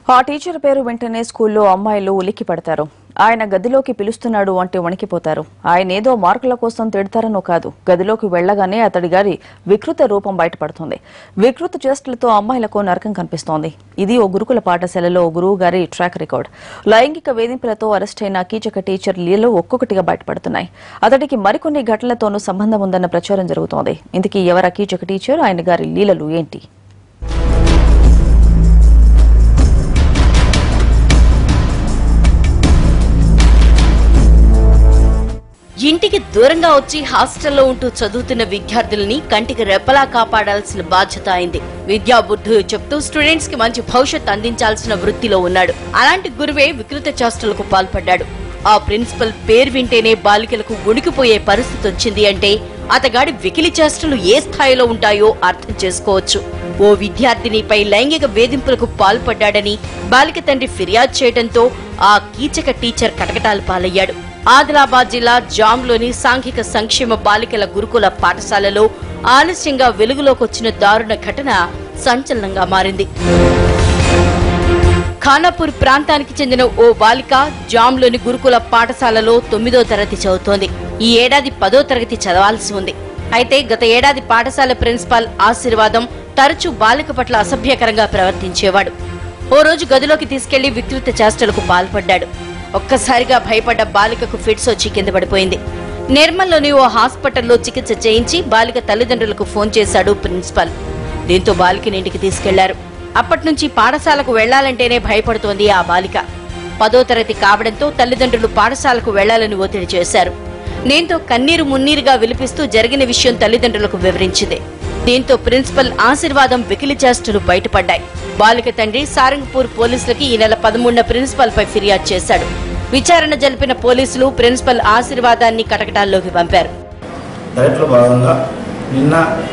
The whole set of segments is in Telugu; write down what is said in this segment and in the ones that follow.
ఆ టీచర్ పేరు వెంటనే స్కూల్లో అమ్మాయిలు ఉలిక్కి పడతారు ఆయన గదిలోకి పిలుస్తున్నాడు అంటే వణికిపోతారు ఆయన ఏదో మార్కుల కోసం తిడతారనో కాదు గదిలోకి వెళ్లగానే అతడి గారి వికృత రూపం బయటపడుతుంది వికృత చేష్టలతో అమ్మాయిలకు నరకం కనిపిస్తోంది ఇది ఓ గురుకుల పాఠశాలలో ఓ గురువు గారి ట్రాక్ రికార్డ్ లైంగిక వేధింపులతో అరెస్ట్ అయిన కీచక టీచర్ లీలలు ఒక్కొక్కటిగా బయటపడుతున్నాయి అతడికి మరికొన్ని ఘటనలతోనూ సంబంధం ఉందన్న ప్రచారం జరుగుతోంది ఇందుకీ ఎవరా కీచక టీచర్ ఆయన గారి లీలలు ఏంటి ఇంటికి దూరంగా వచ్చి హాస్టల్లో ఉంటూ చదువుతున్న విద్యార్థులని కంటికి రెప్పలా కాపాడాల్సిన బాధ్యత అయింది విద్యా బుద్ధులు చెప్తూ స్టూడెంట్స్ కి మంచి భవిష్యత్ అందించాల్సిన వృత్తిలో ఉన్నాడు అలాంటి గురువే వికృత చేష్టలకు పాల్పడ్డాడు ఆ ప్రిన్సిపల్ పేరు వింటేనే బాలికలకు ఉణికిపోయే పరిస్థితి వచ్చింది అంటే అతగాడి వికిలి చేష్టలు ఏ స్థాయిలో ఉంటాయో అర్థం చేసుకోవచ్చు ఓ విద్యార్థినిపై లైంగిక వేధింపులకు పాల్పడ్డాడని బాలిక తండ్రి ఫిర్యాదు చేయడంతో ఆ కీచక టీచర్ కటకటాలు పాలయ్యాడు ఆదిలాబాద్ జిల్లా జామ్లోని సాంఘిక సంక్షేమ బాలికల గురుకుల పాఠశాలలో ఆలస్యంగా వెలుగులోకి వచ్చిన దారుణ ఘటన సంచలనంగా మారింది ఖానాపూర్ ప్రాంతానికి చెందిన ఓ బాలిక జామ్లోని గురుకుల పాఠశాలలో తొమ్మిదో తరగతి చదువుతోంది ఈ ఏడాది పదో తరగతి చదవాల్సి ఉంది అయితే గత ఏడాది పాఠశాల ప్రిన్సిపాల్ ఆశీర్వాదం తరచూ బాలిక పట్ల అసభ్యకరంగా ప్రవర్తించేవాడు ఓ రోజు గదిలోకి తీసుకెళ్లి వికృత చేష్టలకు పాల్పడ్డాడు ఒక్కసారిగా భయపడ్డ బాలికకు ఫిట్స్ వచ్చి కింద పడిపోయింది నిర్మల్లోని ఓ హాస్పిటల్లో చికిత్స చేయించి బాలిక తల్లిదండ్రులకు ఫోన్ చేశాడు ప్రిన్సిపాల్ దీంతో బాలికని ఇంటికి తీసుకెళ్లారు అప్పటి నుంచి పాఠశాలకు వెళ్లాలంటేనే భయపడుతోంది ఆ బాలిక పదో తరగతి కావడంతో తల్లిదండ్రులు పాఠశాలకు వెళ్లాలని ఒత్తిడి చేశారు దీంతో కన్నీరు మున్నీరుగా విలిపిస్తూ జరిగిన విషయం తల్లిదండ్రులకు వివరించింది దీంతో ప్రిన్సిపల్ ఆశీర్వాదం వెకిలి చేష్టలు బయటపడ్డాయి బాలిక తండ్రి సారంగపూర్ పోలీసులకి ఈ నెల పదమూడున ప్రిన్సిపల్ పై ఫిర్యాదు చేశాడు విచారణ జరిపిన పోలీసులు ప్రిన్సిపల్ ఆశీర్వాదాన్ని కటకటాల్లోకి పంపారు డైట్లో భాగంగా నిన్న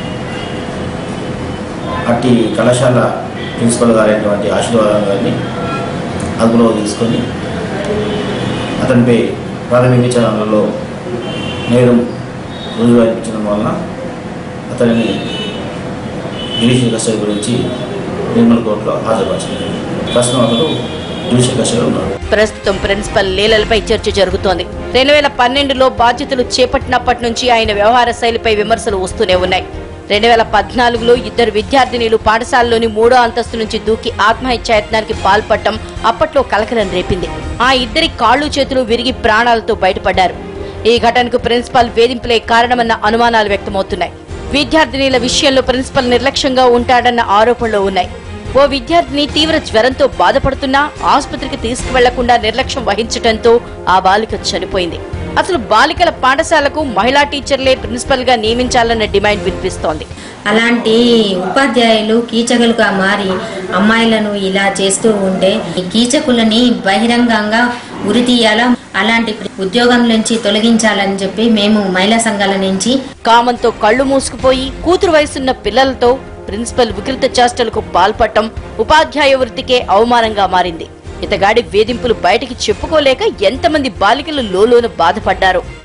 అట్టి కళాశాల ప్రిన్సిపల్ గారైనటువంటి ఆశీర్వాదం గారిని అదుపులో తీసుకొని అతనిపై ప్రాథమిక విచారణలో నేరం రుజువైపించడం వలన అతనిని జ్యుడిషియల్ కస్టడీ గురించి నిర్మల్ కోర్టులో హాజరుపరచలేదు ప్రస్తుతం అతడు జ్యుడిషియల్ కస్టడీలో ఉన్నాడు ప్రస్తుతం ప్రిన్సిపల్ లీలలపై చర్చ జరుగుతోంది రెండు వేల పన్నెండులో బాధ్యతలు చేపట్టినప్పటి నుంచి ఆయన వ్యవహార శైలిపై విమర్శలు వస్తూనే ఉన్నాయి రెండు వేల పద్నాలుగులో ఇద్దరు విద్యార్థినిలు పాఠశాలలోని మూడో అంతస్తు నుంచి దూకి ఆత్మహత్యాయత్నానికి పాల్పడటం అప్పట్లో కలకలం రేపింది ఆ ఇద్దరి కాళ్ళు చేతులు విరిగి ప్రాణాలతో బయటపడ్డారు ఈ ఘటనకు ప్రిన్సిపల్ వేధింపులే కారణమన్న అనుమానాలు వ్యక్తమవుతున్నాయి విద్యార్థినిల విషయంలో ప్రిన్సిపల్ నిర్లక్ష్యంగా ఉంటాడన్న ఆరోపణలు ఉన్నాయి ఓ విద్యార్థిని తీవ్ర జ్వరంతో బాధపడుతున్నా ఆసుపత్రికి తీసుకువెళ్లకుండా నిర్లక్ష్యం వహించడంతో ఆ బాలిక చనిపోయింది అసలు బాలికల పాఠశాలకు మహిళా టీచర్లే ప్రిన్సిపల్ గా నియమించాలన్న డిమాండ్ వినిపిస్తోంది అలాంటి ఉపాధ్యాయులు కీచకులుగా మారి అమ్మాయిలను ఇలా చేస్తూ ఉంటే ఈ కీచకులని బహిరంగంగా ఉరి తీయాలా అలాంటి ఉద్యోగం నుంచి తొలగించాలని చెప్పి మేము మహిళా సంఘాల నుంచి కామంతో కళ్ళు మూసుకుపోయి కూతురు వయసున్న పిల్లలతో ప్రిన్సిపల్ వికృత చేష్టలకు పాల్పడటం ఉపాధ్యాయ వృత్తికే అవమానంగా మారింది ఇతగాడి వేధింపులు బయటికి చెప్పుకోలేక ఎంతమంది బాలికలు లోలోన బాధపడ్డారో